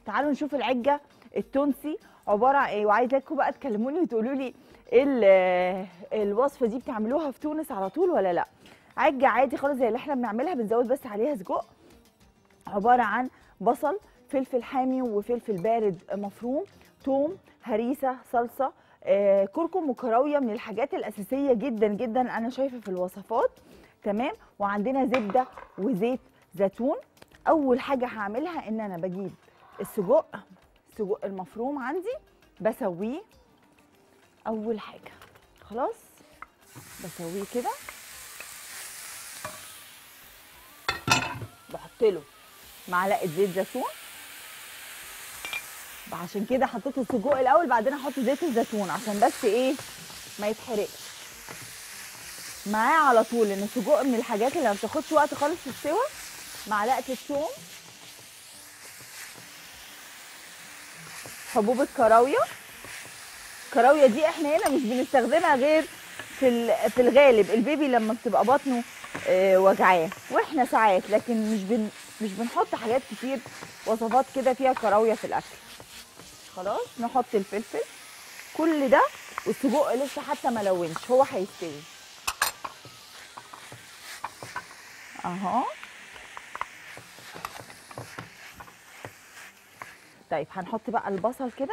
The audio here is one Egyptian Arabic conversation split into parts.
تعالوا نشوف العجه التونسي عباره عن ايه وعايزاكم بقى تكلموني وتقولوا لي ايه ال- الوصفه دي بتعملوها في تونس على طول ولا لا عجه عادي خالص زي اللي احنا بنعملها بنزود بس عليها سجق عباره عن بصل فلفل حامي وفلفل بارد مفروم توم هريسه صلصه آه، كركم وكراويه من الحاجات الاساسيه جدا جدا انا شايفه في الوصفات تمام وعندنا زبده وزيت زيتون اول حاجه هعملها ان انا بجيب السجق السجق المفروم عندي بسويه اول حاجه خلاص بسويه كده بحط له معلقه زيت زيتون عشان كده حطيت السجق الاول بعدين احط زيت الزيتون عشان بس ايه ما يتحرقش معاه على طول لان السجق من الحاجات اللي ما بتاخدش وقت خالص في السوا معلقه الثوم حبوب الكراويه الكراويه دي احنا هنا مش بنستخدمها غير في ال- في الغالب البيبي لما بتبقى بطنه آه، وجعاه واحنا ساعات لكن مش بن مش بنحط حاجات كتير وصفات كده فيها كراويه في الاكل خلاص نحط الفلفل كل ده والسجق لسه حتى ما لونش هو هيستوي اهو طيب هنحط بقى البصل كده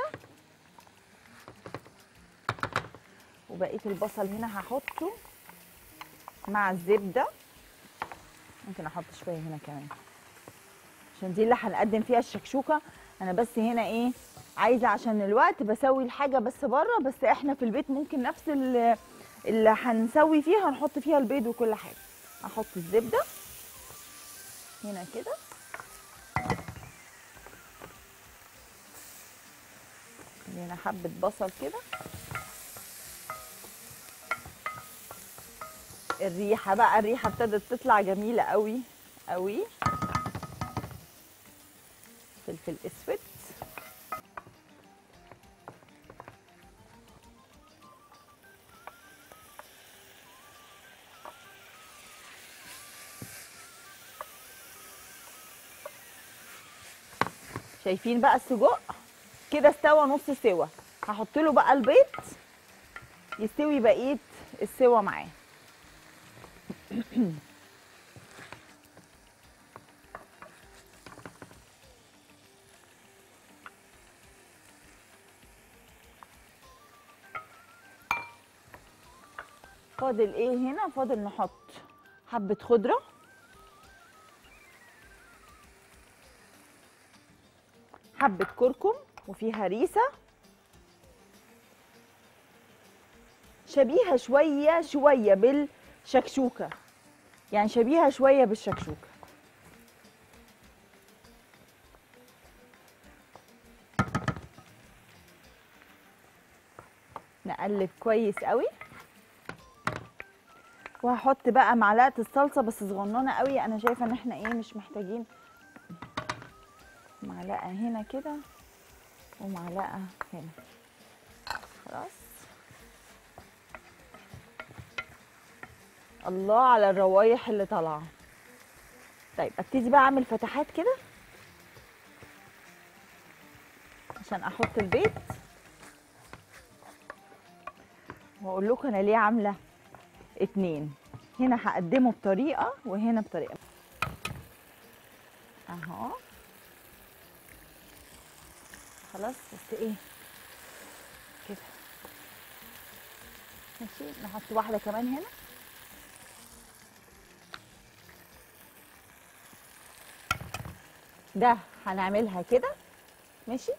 وبقيه البصل هنا هحطه مع الزبده ممكن احط شويه هنا كمان عشان دي اللي هنقدم فيها الشكشوكه انا بس هنا ايه عايزه عشان الوقت بسوي الحاجه بس بره بس احنا في البيت ممكن نفس ال- اللي هنسوي فيها نحط فيها البيض وكل حاجه احط الزبده هنا كده هنا حبه بصل كده الريحه بقى الريحه ابتدت تطلع جميله قوي قوي فلفل اسود شايفين بقى السجق كده استوى نص سوا هحط له بقى البيض يستوي بقيه السوا معاه فاضل ايه هنا فاضل نحط حبه خضره حبه كركم وفيها هريسه شبيهه شويه شويه بالشكشوكه يعني شبيهه شويه بالشكشوكه نقلب كويس قوي وهحط بقى معلقه الصلصه بس صغننه قوي انا شايفه ان احنا ايه مش محتاجين معلقه هنا كده ومعلقه هنا خلاص الله على الروايح اللي طالعه طيب ابتدي بقى اعمل فتحات كده عشان احط البيض واقول لكم انا ليه عامله اتنين هنا هقدمه بطريقه وهنا بطريقه اهو خلاص بس ايه كده ماشي نحط واحده كمان هنا ده هنعملها كده ماشي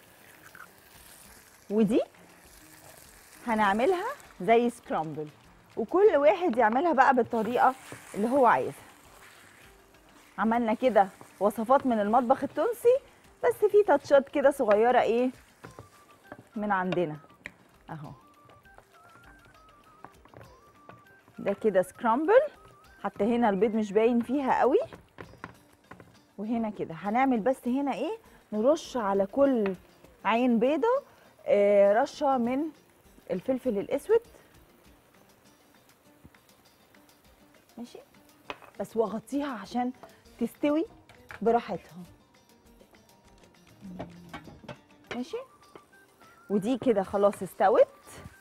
ودي هنعملها زي سكرامبل وكل واحد يعملها بقى بالطريقه اللي هو عايزها عملنا كده وصفات من المطبخ التونسي بس في تاتشات كده صغيره ايه من عندنا اهو ده كده سكرامبل حتى هنا البيض مش باين فيها قوي وهنا كده هنعمل بس هنا ايه نرش على كل عين بيضه آه رشه من الفلفل الاسود ماشي بس واغطيها عشان تستوي براحتها ماشي ودي كده خلاص استوت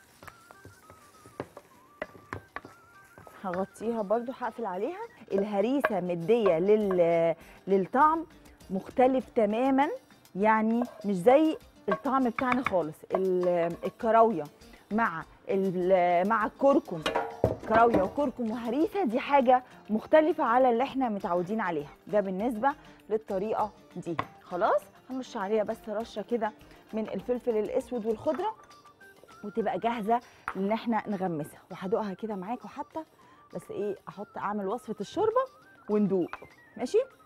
هغطيها برضو هقفل عليها الهريسه مديه لل للطعم مختلف تماما يعني مش زي الطعم بتاعنا خالص ال- الكراويه مع ال- مع الكركم كراويه وكركم وهريسه دي حاجه مختلفه على اللي احنا متعودين عليها ده بالنسبه للطريقه دي خلاص هنرش عليها بس رشه كده من الفلفل الاسود والخضره وتبقى جاهزه ان احنا نغمسها وهدوقها كده معاكم حتى بس ايه احط اعمل وصفه الشوربه وندوق ماشي